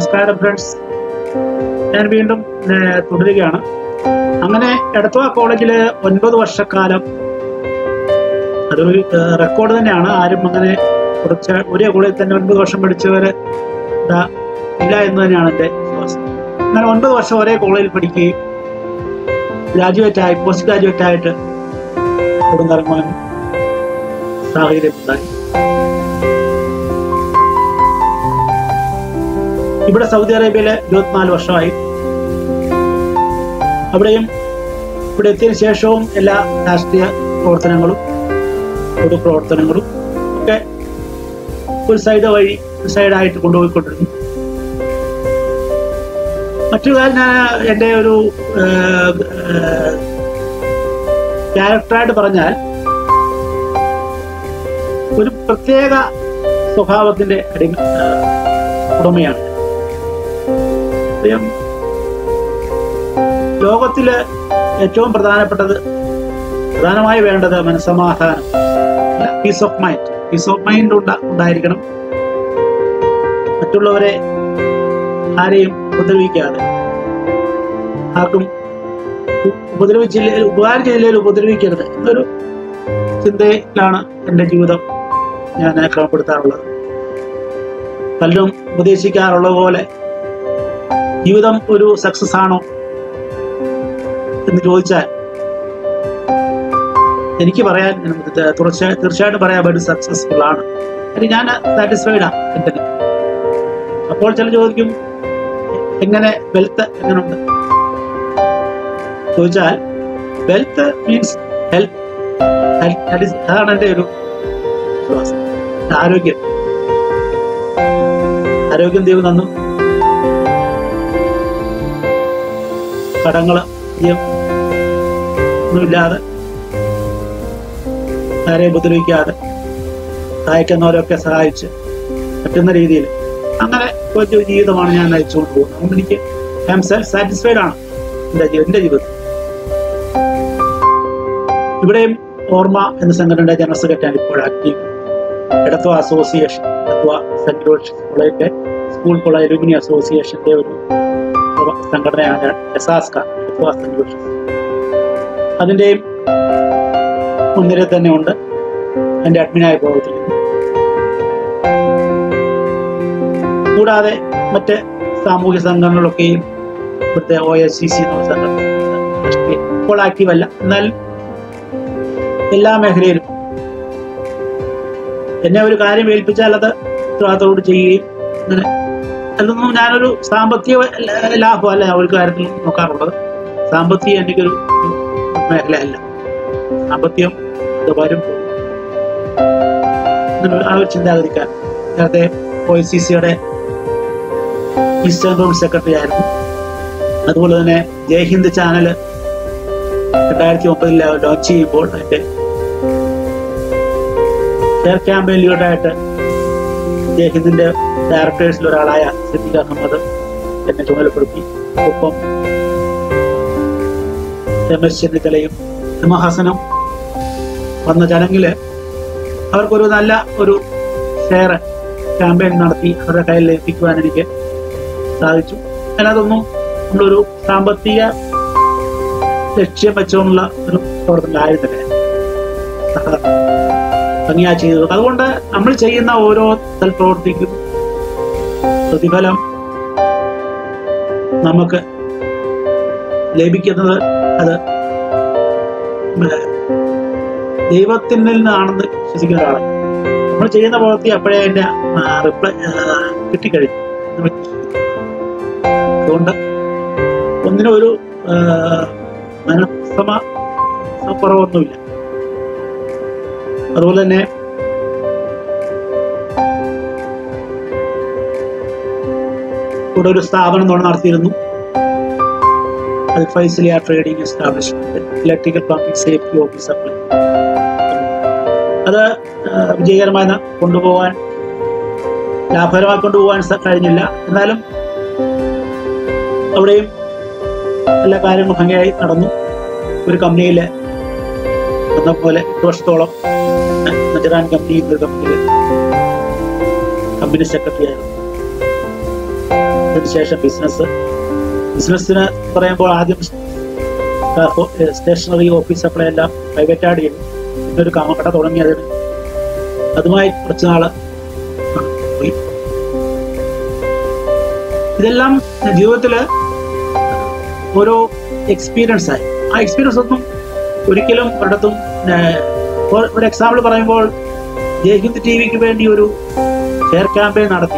നമസ്കാരം ഫ്രണ്ട്സ് ഞാൻ വീണ്ടും ഏർ, തുടരുകയാണ് അങ്ങനെ എടത്വ കോളേജിൽ ഒൻപത് വർഷക്കാലം അതൊരു ഏർ, റെക്കോർഡ് തന്നെയാണ് ആരും അങ്ങനെ കുറച്ച് ഒരേ കോളേജിൽ തന്നെ ഒൻപത് വർഷം പഠിച്ചവർ ഇല്ല എന്ന് തന്നെയാണ് എൻ്റെ വിശ്വാസം അങ്ങനെ ഒൻപത് വർഷം ഒരേ കോളേജിൽ പഠിക്കുകയും ഗ്രാജുവേറ്റ് ആയി പോസ്റ്റ് ഗ്രാജുവേറ്റ് ആയിട്ട് കൊടുങ്ങിറങ്ങുവാൻ സാഹചര്യം ഉണ്ടായി ഇവിടെ സൗദി അറേബ്യയിലെ ഇരുപത്തിനാല് വർഷമായി അവിടെയും ഇവിടെ എത്തിയതിനു ശേഷവും എല്ലാ രാഷ്ട്രീയ പ്രവർത്തനങ്ങളും പൊതു പ്രവർത്തനങ്ങളും ഒക്കെ ഒരു സൈഡ് വഴി ഒരു സൈഡായിട്ട് കൊണ്ടുപോയിക്കൊണ്ടിരുന്നു മറ്റൊരു കാര്യം ഞാൻ എൻ്റെ ഒരു ക്യാരക്ടറായിട്ട് പറഞ്ഞാൽ ഒരു പ്രത്യേക സ്വഭാവത്തിന്റെ അടിമ ആ, ഉടമയാണ് ഞാൻ. ലോകത്തില് ഏറ്റവും പ്രധാനപ്പെട്ടത് പ്രധാനമായി വേണ്ടത് മനസ്സമാധാനം peace of mind peace of mind ഉണ്ടായിരിക്കണം മറ്റുള്ളവരെ ആരെയും ഉപദ്രവിക്കാതെ ആർക്കും ഉ- ഉപദ്രവിച്ചില്ല ഉപകാരം ചെയ്തില്ലെങ്കിൽ ഉപദ്രവിക്കരുത് എന്നൊരു ചിന്തയിലാണ് എൻ്റെ ജീവിതം ഞാൻ ക്രമപ്പെടുത്താറുള്ളത് പലരും ഉപദേശിക്കാറുള്ള പോലെ ജീവിതം ഒരു സക്സസ് ആണോ എന്ന് ചോദിച്ചാൽ എനിക്ക് പറയാൻ തീർച്ചയായും തീർച്ചയായിട്ടും പറയാൻ പറ്റും സക്സസ്ഫുൾ ആണ് കാര്യം ഞാൻ സാറ്റിസ്ഫൈഡ് ആണ് എന്തിന് അപ്പോൾ ചില ചോദിക്കും എങ്ങനെ വെൽത്ത് എങ്ങനെയുണ്ട് ചോദിച്ചാൽ വെൽത്ത് മീൻസ് ഹെൽത്ത് അതാണ് എൻ്റെ ഒരു വിശ്വാസം ആരോഗ്യം ആരോഗ്യം ദൈവം തന്നു കടങ്ങള് അധികം ഒന്നുമില്ലാതെ ആരെയും ഉപദ്രവിക്കാതെ സഹായിക്കുന്നവരൊക്കെ സഹായിച്ച് പറ്റുന്ന രീതിയിൽ അങ്ങനെ ഒരു ജീവിതമാണ് ഞാൻ നയിച്ചുകൊണ്ട് പോകുന്നത് അതുകൊണ്ട് എനിക്ക് ഐ എം സെൽഫ് സാറ്റിസ്ഫൈഡ് ആണ് എൻ്റെ ജീ- എൻ്റെ ജീവിതം ഇവിടെയും ഓർമ്മ എന്ന സംഘടനയുടെ ജനറൽ സെക്രട്ടറി ഇപ്പോൾ active Edathua association Edathua saint George കോളേജിന്റെ സ്കൂൾ കോളേജ് അലുമിനി അസോസിയേഷന്റെ ഒരു സംഘടനയാണ് എസാസ്ക എടത്വ സെന്റ് ജോർജ് അതിന്റെയും മുൻനിരയിൽ തന്നെ ഉണ്ട് അതിന്റെ അഡ്മിനായി പ്രവർത്തിക്കുന്നു കൂടാതെ മറ്റ് സാമൂഹ്യ സംഘടനകളൊക്കെയും ഇവിടുത്തെ ഒ എസ് സി സി എന്നുള്ള സംഘടന രാഷ്ട്രീയ ഇപ്പോൾ ആക്റ്റീവ് അല്ല എന്നാൽ എല്ലാ മേഖലയിലും എന്നെ ഒരു കാര്യം ഏൽപ്പിച്ചാൽ അത് ഉത്തരവാദിത്തോട് ചെയ്യുകയും അങ്ങനെ അതൊന്നും ഞാനൊരു സാമ്പത്തിക ല- ലാഭമല്ല ഞാൻ ഒരു കാര്യത്തിൽ നോക്കാറുള്ളത് സാമ്പത്തികം എനിക്കൊരു ഒരു മേഖലയല്ല സാമ്പത്തികം അത് വരും പോകും. അങ്ങനെ ആ ഒരു ചിന്താഗതിക്കാർ നേരത്തെ ഒ സി സിയുടെ ഈസ്റ്റേൺ റോഡ് സെക്രട്ടറി ആയിരുന്നു അതുപോലെ തന്നെ ജയ്ഹിന്ദ് ചാനൽ രണ്ടായിരത്തി ഒമ്പതിൽ ലോഞ്ച് ചെയ്യുമ്പോൾ അതിന്റെ ഷെയർ ക്യാമ്പയിൻ ലീഡറായിട്ട് ജയ്ഹിന്ദിന്റെ ഡയറക്ടേഴ്സിൽ ഒരാളായ സിദ്ദീഖ് അഹമ്മദ് എന്നെ ചുമതലപ്പെടുത്തി ഒപ്പം രമേശ് ചെന്നിത്തലയും ഹിമഹാസനും വന്ന ചടങ്ങില് അവർക്കൊരു നല്ല ഒരു ഷെയർ ക്യാമ്പയിൻ നടത്തി അവരുടെ കയ്യിൽ എത്തിക്കുവാൻ എനിക്ക് സാധിച്ചു അതിനകത്തൊന്നും നമ്മളൊരു സാമ്പത്തിക ലക്ഷ്യം വെച്ചുകൊണ്ടുള്ള ഒരു പ്രവർത്തനമായിരുന്നില്ല ഭംഗിയാ ചെയ്തത് അതുകൊണ്ട് നമ്മൾ ചെയ്യുന്ന ഓരോ പ്രവൃത്തിക്കും പ്രതിഫലം നമുക്ക് ലഭിക്കുന്നത് അത് ദൈവത്തിൽ നിന്നാണെന്ന് വിശ്വസിക്കുന്ന ഒരാളാണ് നമ്മൾ ചെയ്യുന്ന പ്രവൃത്തി അപ്പോഴേ അതിന്റെ റിപ്ലൈ കിട്ടിക്കഴിഞ്ഞു എന്ന് വിശ്വസിക്കുന്നു. അതുകൊണ്ട് ഒന്നിനും ഒരു ആ, മനസ്സമ കുറവൊന്നുമില്ല അതുപോലെ തന്നെ ഇവിടെ ഒരു സ്ഥാപനം നമ്മൾ നടത്തിയിരുന്നു Al Faisaliya trading establishment electrical pumping safety office supply അത് ആ, വിജയകരമായി ന- കൊണ്ടുപോകാൻ ലാഭകരമായി കൊണ്ടുപോകാൻ സ- കഴിഞ്ഞില്ല എന്നാലും അവിടെയും എല്ലാ കാര്യങ്ങളും ഭംഗിയായി നടന്നു ഒരു കമ്പനിയിലെ എന്ന പോലെ എട്ട് വർഷത്തോളം നജറാൻ കമ്പനി എന്നൊരു കമ്പനിയിൽ കമ്പനി സെക്രട്ടറി ആയിരുന്നു അതിനുശേഷം ബിസിനസ് ബിസിനസ്സിന് പറയുമ്പോൾ ആദ്യം സ്റ്റേഷനറി ഓഫീസ് സപ്ലൈ എല്ലാം പ്രൈവറ്റ് ആഡ് ചെയ്തു പിന്നെ ഒരു കമക്കട തുടങ്ങി അതിന് അതുമായി കുറച്ച് നാള് പോയി ഇതെല്ലാം ജീവിതത്തില് ഓരോ എക്സ്പീരിയൻസ് ആയി ആ എക്സ്പീരിയൻസ് ഒന്നും ഒരിക്കലും ഒരിടത്തും ഏഹ്, ഒരു- ഒരു എക്സാമ്പിൾ പറയുമ്പോൾ ജയ്ഹിന്ദ് ടി വിക്ക് വേണ്ടി ഒരു ഷെയർ ക്യാമ്പയിൻ നടത്തി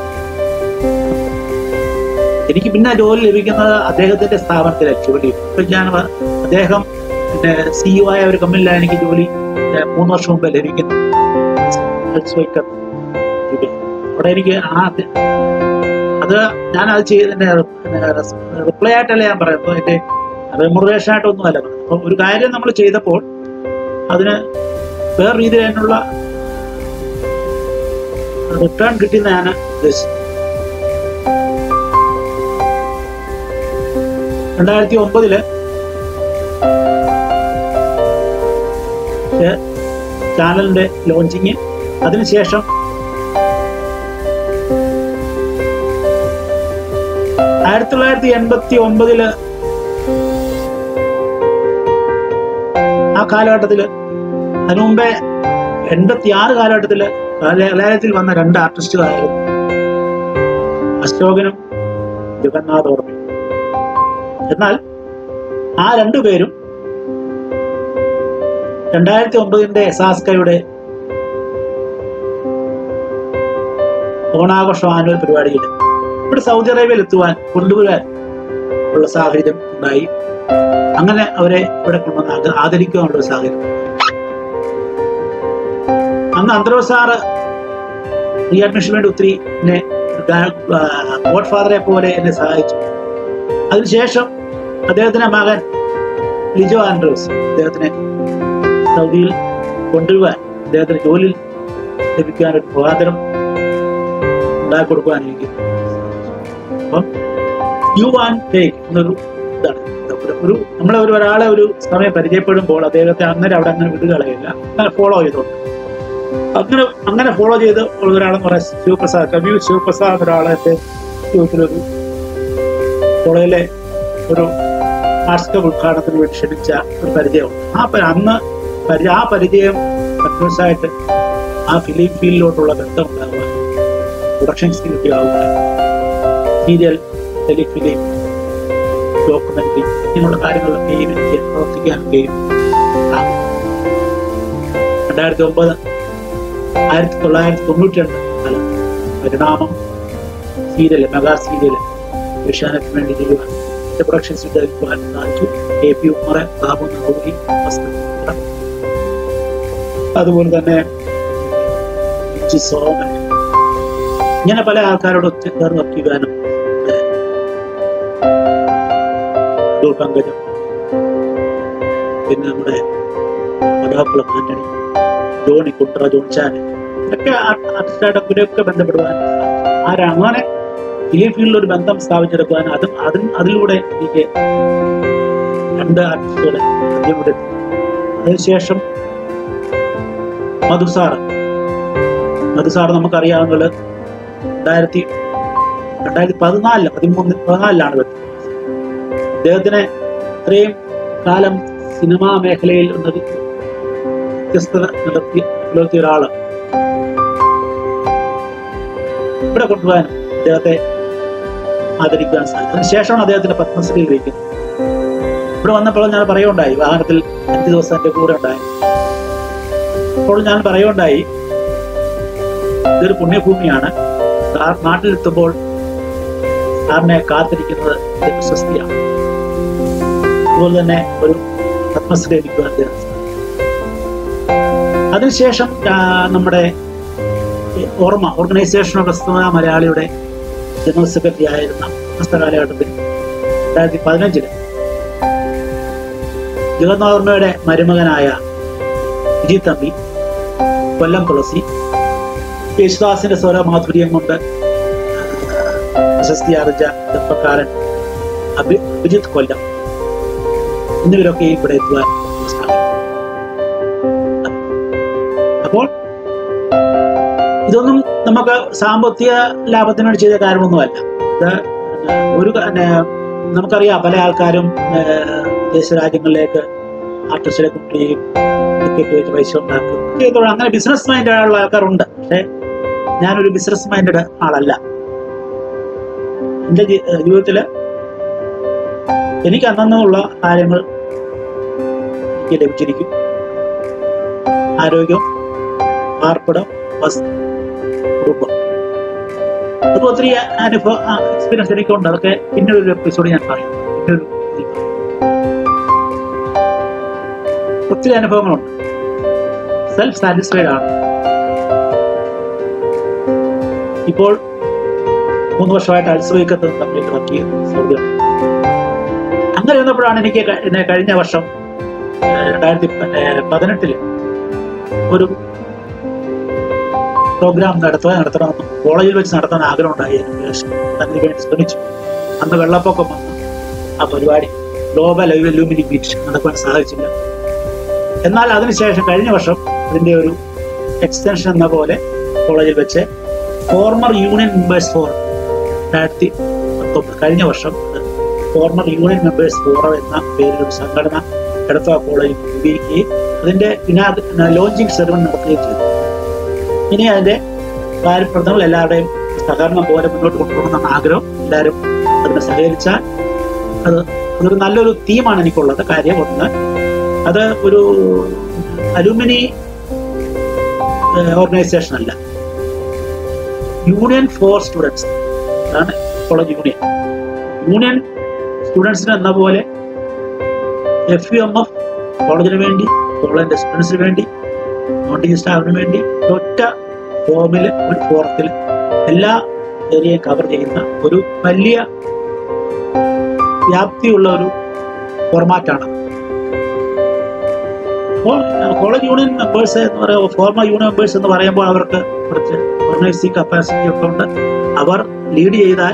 എനിക്ക് പിന്നെ ജോലി ലഭിക്കുന്നത് അദ്ദേഹത്തിന്റെ സ്ഥാപനത്തിലാണ് ജോലി ഇപ്പൊ ഞാൻ വ- അദ്ദേഹം പിന്നെ സിഇഒ ആയ ഒരു കമ്പനിയിലാണ് എനിക്ക് ജോലി ഏഹ്, മൂന്ന് വർഷം മുമ്പ് ലഭിക്കുന്നത് Volkswagen ഇത്. അവിടെ എനിക്ക് ആ അത് അത് ഞാൻ അത് ചെയ്തതിന്റെ റിപ്ലൈ ആയിട്ടല്ല ഞാൻ പറയുന്നത് എന്റെ റെമുറേഷൻ ആയിട്ടൊന്നും അല്ല പറയുന്നത് അപ്പൊ ഒരു കാര്യം നമ്മൾ ചെയ്തപ്പോൾ അതിന് വേറെ രീതിയിൽ അതിനുള്ള റിട്ടേൺ കിട്ടിയെന്ന് ഞാൻ ഉദ്ദേശിച്ചത് രണ്ടായിരത്തി ഒമ്പതില് ചാനലിന്റെ ലോഞ്ചിങ് അതിനുശേഷം ആയിരത്തി തൊള്ളായിരത്തി എൺപത്തി ഒമ്പതില് ആ കാലഘട്ടത്തില് അതിനു മുമ്പേ എൺപത്തി ആറ് കാലഘട്ടത്തില് കലാലയത്തിൽ വന്ന രണ്ട് ആർട്ടിസ്റ്റുകളായിരുന്നു അശോകനും ജഗന്നാഥ് ഓർമ്മയും എന്നാൽ ആ രണ്ടുപേരും രണ്ടായിരത്തി ഒമ്പതിന്റെ എസാസ്കയുടെ ഓണാഘോഷ ആനുവൽ പരിപാടിയിൽ ഇവിടെ സൗദി അറേബ്യയിൽ എത്തുവാൻ കൊണ്ടുവരാൻ ഉള്ള സാഹചര്യം ഉണ്ടായി അങ്ങനെ അവരെ ഇവിടെ കൊണ്ടുവന്ന് ആദ- ആദരിക്കാനുള്ള ഒരു സാഹചര്യം അന്ന് അന്തരോ സാറ് റീഅഡ്മിഷന് വേണ്ടി ഒത്തിരി എന്നെ ഗോഡ് ഫാദറെ പോലെ എന്നെ സഹായിച്ചു അതിനുശേഷം അദ്ദേഹത്തിന്റെ മകൻ ലിജോ ആൻഡ്രോസ് അദ്ദേഹത്തിനെ സൗദിയിൽ കൊണ്ടുവരുവാൻ അദ്ദേഹത്തിന് ജോലി ലഭിക്കാൻ ഒരു മുഖാന്തരം ഉണ്ടാക്കി കൊടുക്കുവാൻ എനിക്ക് അപ്പം യു ആൻഡ് ടേക്ക് എന്നൊരു ഇതാണ് ഒരു- ഒരു നമ്മളെ ഒരു ഒരാളെ ഒരു സമയം പരിചയപ്പെടുമ്പോൾ അദ്ദേഹത്തെ അങ്ങനെ അവിടെ അങ്ങനെ വിടുകളയില്ല അങ്ങനെ ഫോളോ ചെയ്തോണ്ട് അങ്ങനെ അങ്ങനെ ഫോളോ ചെയ്ത് ഉള്ള ഒരാളെന്ന് പറയാം ശിവപ്രസാദ് കവി ശിവപ്രസാദ് ഒരാളെ എൻ്റെ ജീവിതത്തിലൊരു കോളേജിലെ ഒരു ആർട്സ് ക്ലബ് ഉദ്ഘാടനത്തിന് വേണ്ടി ക്ഷണിച്ച ഒരു പരിചയമുണ്ട് ആ പ- അന്ന് പരി- ആ പരിചയം കണ്ടിന്യൂസ് ആയിട്ട് ആ ഫിലിം ഫീൽഡിലോട്ടുള്ള ബന്ധം ഉണ്ടാകുക പ്രൊഡക്ഷൻ എക്സിക്യൂട്ടീവ് ആവുക സീരിയൽ ടെലിഫിലിം ഡോക്യുമെന്ററി ഇങ്ങനെയുള്ള കാര്യങ്ങളിലൊക്കെയും എനിക്ക് പ്രവർത്തിക്കാനൊക്കെയും ആകും. രണ്ടായിരത്തി ഒമ്പത് ആയിരത്തി തൊള്ളായിരത്തി തൊണ്ണൂറ്റി രണ്ട് കാലം പരിണാമം സീരിയൽ മെഗാ സീരിയൽ ഏഷ്യാനെറ്റിന് വേണ്ടി ചെയ്യുവാൻ എന്റെ പ്രൊഡക്ഷൻ സ്വീകരിക്കുവാൻ സാധിച്ചു എ പി ഉമ്മറ ബാബു നഹൂരി വസ്തുത അതുപോലെ തന്നെ ജി സോമൻ ഇങ്ങനെ പല ആൾക്കാരോട് ചേർന്ന് വർക്ക് ചെയ്യാനും അടൂർ പങ്കജം പിന്നെ നമ്മുടെ മടാക്കുളം ആന്റണി ജോണി കുണ്ട്ര ജോൺചാൻ ഇതൊക്കെ ആർട്ടിസ്റ്റായിട്ട് ഇവരെയൊക്കെ ബന്ധപ്പെടുവാൻ സാധിച്ചു. ആരാ അങ്ങനെ ഫിലിം ഫീൽഡിൽ ഒരു ബന്ധം സ്ഥാപിച്ചെടുക്കുവാൻ അതും അതും അതിലൂടെ എനിക്ക് രണ്ട് ആർട്ടിസ്റ്റുകളെ അതിലൂടെ അതിനുശേഷം മധു സാറ് മധു സാറ് നമുക്കറിയാവുന്നത് രണ്ടായിരത്തി രണ്ടായിരത്തി പതിനാലില് പതിമൂന്ന് പതിനാലിലാണ് വരുന്നത് അദ്ദേഹത്തിന് ഇത്രയും കാലം സിനിമാ മേഖലയിൽ ഉള്ളത് വ്യത്യസ്തത നടത്തി പുലർത്തിയ ഒരാള് ഇവിടെ കൊണ്ടുപോകാനും അദ്ദേഹത്തെ ആദരിക്കാൻ സാധിക്കും അതിനുശേഷമാണ് അദ്ദേഹത്തിന്റെ പത്മശ്രീ ലഭിക്കുന്നത് ഇവിടെ വന്നപ്പോൾ ഞാൻ പറയുണ്ടായി വാഹനത്തിൽ അഞ്ചു ദിവസം എന്റെ കൂടെ ഉണ്ടായി അപ്പോൾ ഞാൻ പറയുണ്ടായി ഇതൊരു പുണ്യഭൂമിയാണ് സാർ നാട്ടിലെത്തുമ്പോൾ സാറിനെ കാത്തിരിക്കുന്നത് എന്റെ പ്രശസ്തിയാണ് അതുപോലെ തന്നെ ഒരു പത്മശ്രീ ലഭിക്കുവാൻ അദ്ദേഹം സാധിച്ചു. അതിനുശേഷം ആ, നമ്മുടെ ഈ ഓർമ്മ ഓർഗനൈസേഷൻ ഓഫ് പ്രസ്തുത മലയാളിയുടെ ജനറൽ സെക്രട്ടറി ആയിരുന്ന പ്രസ്തുത കാലഘട്ടത്തിൽ രണ്ടായിരത്തി പതിനഞ്ചില് ജഗന്നാഥർമ്മയുടെ മരുമകനായ വിജി തമ്പി കൊല്ലം തുളസി യേശുദാസിന്റെ സ്വര മാധുര്യം കൊണ്ട് പ്രശസ്തി ആർജിച്ച ചെറുപ്പക്കാരൻ അഭി അഭിജിത്ത് കൊല്ലം എന്നിവരൊക്കെ ഇവിടെ എത്തുവാൻ സാധിക്കും അപ്പോൾ ഇതൊന്നും നമുക്ക് സാമ്പത്തിക ലാഭത്തിന് വേണ്ടി ചെയ്ത കാര്യമൊന്നുമല്ല ഇത് ഒരു പിന്നെ നമുക്കറിയാം പല ആൾക്കാരും ഏഹ്, വിദേശ രാജ്യങ്ങളിലേക്ക് ആർട്ടിസ്റ്റിനെ കൊണ്ടുപോയി ടിക്കറ്റ് വെച്ച് പൈസ ഉണ്ടാക്കും ചെയ്തോളൂ അങ്ങനെ ബിസിനസ് മൈൻഡ് ഉള്ള ആൾക്കാരുണ്ട് പക്ഷേ ഞാനൊരു ബിസിനസ് മൈൻഡഡ് ആളല്ല എൻ്റെ ജീ- ഏഹ് ജീവിതത്തില് എനിക്ക് അന്നുള്ള കാര്യങ്ങൾ എനിക്ക് ലഭിച്ചിരിക്കും ആരോഗ്യം പാർപ്പിടം വസ്തു കുടുംബം അത് ഒത്തിരി അനുഭവ എക്സ്പീരിയൻസ് എനിക്കുണ്ട് അതൊക്കെ പിന്നീട് ഒരു എപ്പിസോഡ് ഞാൻ പറയും പിന്നീട് ഒരു ഇതിൽ പറയും. ഒത്തിരി അനുഭവങ്ങളുണ്ട് സെൽഫ് സാറ്റിസ്ഫൈഡ് ആണ് ഇപ്പോൾ മൂന്ന് വർഷമായിട്ട് അൽസ്വീക്കത്ത് കംപ്ലീറ്റ് വർക്ക് ചെയ്യുന്നു സൗദിയാണ് അങ്ങനെ വന്നപ്പോഴാണ് എനിക്ക് ക- എന്നെ കഴിഞ്ഞ വർഷം ഏഹ്, രണ്ടായിരത്തി പിന്നെ പതിനെട്ടില് ഒരു പ്രോഗ്രാം നടത്തുക നടത്തണമെന്ന് കോളേജിൽ വെച്ച് നടത്താൻ ആഗ്രഹം ഉണ്ടായി എനിക്ക് ശേഷം അതിന് വേണ്ടി ശ്രമിച്ചു അന്ന് വെള്ളപ്പൊക്കം വന്നു ആ പരിപാടി ഗ്ലോബൽ ലൂമിനി ബീച്ച് നടക്കാൻ സാധിച്ചില്ല എന്നാൽ അതിനുശേഷം കഴിഞ്ഞ വർഷം അതിന്റെ ഒരു എക്സ്റ്റൻഷൻ എന്ന പോലെ കോളേജിൽ വെച്ച് ഫോർമർ യൂണിയൻ മെമ്പേഴ്സ് ഫോറം രണ്ടായിരത്തി പത്തൊമ്പത് കഴിഞ്ഞ വർഷം ഫോർമർ യൂണിയൻ മെമ്പേഴ്സ് ഫോറം എന്ന പേരിൽ ഒരു സംഘടന എടത്വ കോളേജിൽ രൂപീകരിക്കുകയും അതിന്റെ ലോഞ്ചിങ് സെറമണി നടത്തുകയും ചെയ്തു ഇനി അതിന്റെ കാര്യപ്രവർത്തനങ്ങൾ എല്ലാവരുടെയും സഹകരണം പോലെ മുന്നോട്ട് കൊണ്ടുപോകണമെന്നാണ് ആഗ്രഹം എല്ലാവരും അതിനെ സഹകരിച്ചാൽ അത് അതൊരു നല്ലൊരു തീമാണ് എനിക്കുള്ളത് കാര്യം ഒന്ന് അത് ഒരു അലുമിനി ഓർഗനൈസേഷൻ അല്ല യൂണിയൻ ഫോർ സ്റ്റുഡൻസ് അതാണ് കോളേജ് യൂണിയൻ യൂണിയൻ സ്റ്റുഡൻസിന് എന്ന പോലെ എഫ് യു എം എഫ് കോളേജിന് വേണ്ടി കോളേജിന്റെ സ്റ്റുഡൻസിന് വേണ്ടി നോൺ ടീച്ചിങ് സ്റ്റാഫിന് വേണ്ടി ഒറ്റ ഫോമിൽ ഒരു ഫോറത്തിൽ എല്ലാ ഏരിയയും കവർ ചെയ്യുന്ന ഒരു വലിയ വ്യാപ്തിയുള്ള ഒരു ഫോർമാറ്റാണ് അപ്പോൾ കോളേജ് യൂണിയൻ മെമ്പേഴ്സ് എന്ന് പറയുമ്പോൾ ഫോർമർ യൂണിയൻ മെമ്പേഴ്സ് എന്ന് പറയുമ്പോൾ അവർക്ക് കുറച്ച് ഓർഗനൈസിംഗ് കപ്പാസിറ്റി ഒക്കെ ഉണ്ട് അവർ ലീഡ് ചെയ്താൽ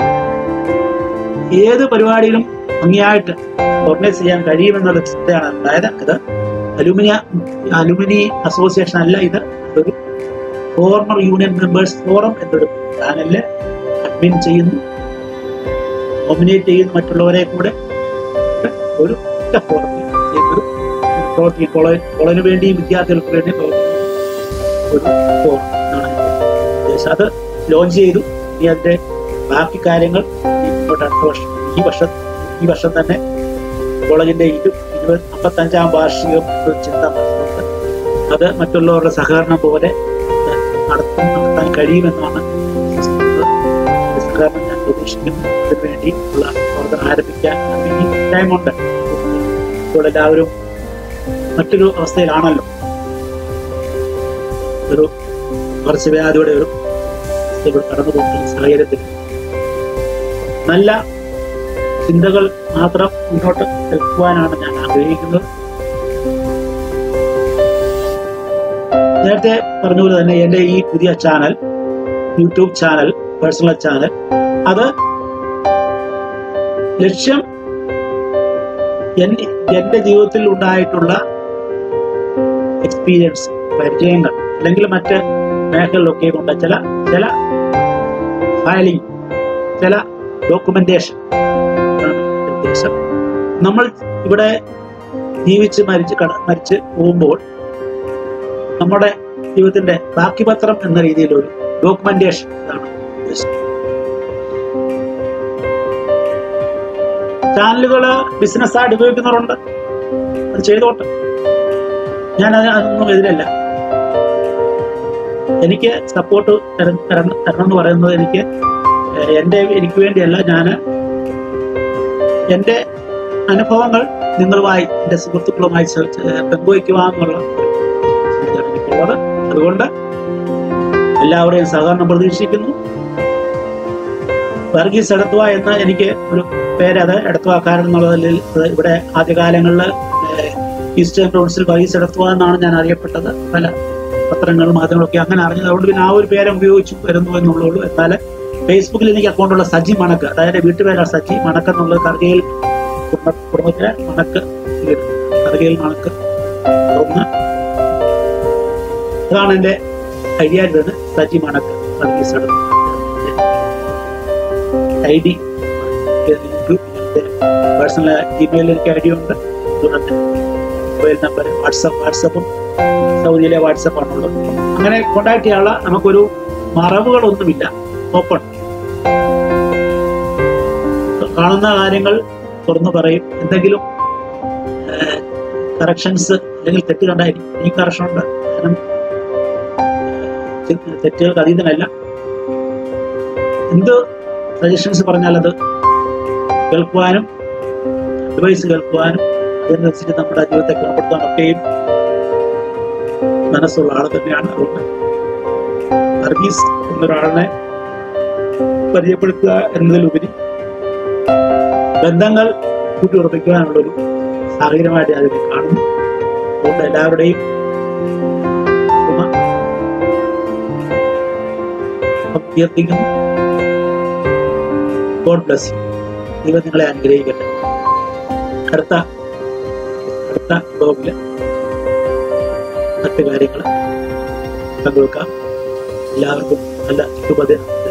ഏത് പരിപാടിയിലും ഭംഗിയായിട്ട് ഓർഗനൈസ് ചെയ്യാൻ കഴിയുമെന്നുള്ള ചിന്തയാണ് അതായത് ഇത് അലുമിനിയ അലുമിനി അസോസിയേഷൻ അല്ല ഇത് ഒരു ഫോർമർ യൂണിയൻ മെമ്പേഴ്സ് ഫോറം എന്നൊരു ചാനലില് അഡ്മിൻ ചെയ്യുന്നു നോമിനേറ്റ് ചെയ്യുന്നു മറ്റുള്ളവരെ കൂടെ ഒരു ഒറ്റ ഫോറത്തിൽ ചെയ്യുന്നൊരു പ്രവർത്തി കോളേജ് കോളേജിന് വേണ്ടി വിദ്യാർത്ഥികൾക്ക് വേണ്ടി പ്രവർത്തിക്കുന്ന ഒരു ഫോറം എന്നാണ് എൻ്റെ ഉദ്ദേശം അത് ലോഞ്ച് ചെയ്തു ഇനി അതിന്റെ ബാക്കി കാര്യങ്ങൾ ഇങ്ങോട്ട് അടുത്ത വർഷം ഈ വർഷം ഈ വർഷം തന്നെ കോളേജിന്റെ ഇരു ഇരുപത് അമ്പത്തഞ്ചാം വാർഷികം ഒരു ചിന്ത മനസ്സിലുണ്ട് അത് മറ്റുള്ളവരുടെ സഹകരണം പോലെ നടത്താൻ നടത്താൻ കഴിയുമെന്നാണ് വിശ്വസിക്കുന്നത്. ഈ സഹകരണം ഞാൻ പ്രതീക്ഷിക്കുന്നു അതിനു വേണ്ടി ഉള്ള പ്രവർത്തനം ആരംഭിക്കാൻ ഇനി ടൈമുണ്ട് ഇപ്പോൾ എല്ലാവരും മറ്റൊരു അവസ്ഥയിലാണല്ലോ ഒരു പകർച്ചവ്യാധിയുടെ ഒരു അവസ്ഥയിലൂടെ കടന്നുപോകുന്ന ഈ സാഹചര്യത്തിൽ നല്ല ചിന്തകൾ മാത്രം മുന്നോട്ട് നിൽക്കുവാനാണ് ഞാൻ ആഗ്രഹിക്കുന്നത് നേരത്തെ പറഞ്ഞതുപോലെ തന്നെ എൻ്റെ ഈ പുതിയ channel YouTube channel personal channel അത് ലക്ഷ്യം എൻ- എൻ്റെ ജീവിതത്തിൽ ഉണ്ടായിട്ടുള്ള എക്സ്പീരിയൻസ് പരിചയങ്ങൾ അല്ലെങ്കിൽ മറ്റ് മേഖലകളിലൊക്കെ കൊണ്ട് ചില ചില ഫയലിംഗ് ചില ഡോക്യുമെന്റേഷൻ ഉദ്ദേശം നമ്മൾ ഇവിടെ ജീവിച്ച് മരിച്ച് കട മരിച്ച് പോകുമ്പോൾ നമ്മുടെ ജീവിതത്തിന്റെ ബാക്കി പത്രം എന്ന രീതിയിൽ ഒരു ഡോക്യുമെന്റേഷൻ ഇതാണ് ഉദ്ദേശം ചാനലുകൾ ബിസിനസ്സായിട്ട് ഉപയോഗിക്കുന്നവരുണ്ട് അത് ചെയ്തോട്ടെ ഞാൻ അത് അതൊന്നും എതിരല്ല എനിക്ക് സപ്പോർട്ട് തരണം തരണം എന്ന് പറയുന്നത് എനിക്ക് ഏഹ് എൻ്റെ എനിക്ക് വേണ്ടിയല്ല ഞാൻ എൻ്റെ അനുഭവങ്ങൾ നിങ്ങളുമായി എൻ്റെ സുഹൃത്തുക്കളുമായി ചെ- ചെ- പങ്കുവയ്ക്കുവാന്നുള്ള ചിന്തയാണ് എനിക്കുള്ളത് അതുകൊണ്ട് എല്ലാവരെയും സഹകരണം പ്രതീക്ഷിക്കുന്നു വർഗീസ് എടത്തുവ എന്ന എനിക്ക് ഒരു പേര് അത് എടത്തുവാക്കാരൻ എന്നുള്ളതിൽ അത് ഇവിടെ ആദ്യകാലങ്ങളിൽ ഈസ്റ്റേൺ പ്രൊവിൻസിൽ വർഗീസ് എടത്തുവ എന്നാണ് ഞാൻ അറിയപ്പെട്ടത് പല പത്രങ്ങളും മാധ്യമങ്ങളൊക്കെ അങ്ങനെ അറിഞ്ഞത് അതുകൊണ്ട് പിന്നെ ആ ഒരു പേര് ഉപയോഗിച്ചു വരുന്നു എന്നുള്ളൂ എന്നാൽ ഫേസ്ബുക്കിൽ എനിക്ക് അക്കൗണ്ടുള്ള സജി മണക്ക് അതായത് വീട്ടുപേരാണ് സജി മണക്ക് എന്നുള്ളത് കർഗയിൽ കുടുംബ കുടുംബത്തിലെ മണക്ക് വീട് കർഗയിൽ മണക്ക് ഒന്ന് അതാണ് എൻ്റെ idea Saji Manakku Varghese Edathua I D personal Gmail എനിക്ക് ഐ ഡി ഉണ്ട് അതുകൊണ്ട് മൊബൈൽ നമ്പർ വാട്സപ്പ് വാട്സപ്പും സൗദിയിലെ വാട്സപ്പ് ആണുള്ളത് അങ്ങനെ കോണ്ടാക്ട് ചെയ്യാനുള്ള നമുക്കൊരു മറവുകളൊന്നുമില്ല ഓപ്പൺ കാണുന്ന കാര്യങ്ങൾ തുറന്നു പറയും എന്തെങ്കിലും കറക്ഷൻസ് അല്ലെങ്കിൽ തെറ്റ് കണ്ടായിരിക്കും ഈ കറക്ഷൻ ഉണ്ട് കാരണം ഏഹ്, തെറ്റുകൾക്ക് അതീതമല്ല എന്ത് സജഷൻസ് പറഞ്ഞാൽ അത് കേൾക്കുവാനും അഡ്വൈസ് കേൾക്കുവാനും അതിനനുസരിച്ച് നമ്മുടെ ജീവിതത്തെ ക്രമപ്പെടുത്താനൊക്കെയും മനസ്സുള്ള ആൾ തന്നെയാണ് അതുകൊണ്ട് അർഗീസ് എന്നൊരാളിനെ പരിചയപ്പെടുത്തുക എന്നതിലുപരി ബന്ധങ്ങൾ കൂട്ടിയുറപ്പിക്കുവാനുള്ളൊരു സാഹചര്യമായിട്ട് അതിനെ കാണുന്നു അതുകൊണ്ട് എല്ലാവരുടെയും പിന്തുണ അഭ്യർത്ഥിക്കുന്നു ഗോഡ് ബ്ലസ് ദൈവം നിങ്ങളെ അനുഗ്രഹിക്കട്ടെ അടുത്ത അടുത്ത ബ്ലോഗില് മറ്റു കാര്യങ്ങൾ പങ്കുവെക്കാം എല്ലാവർക്കും നല്ല ശുഭദിനം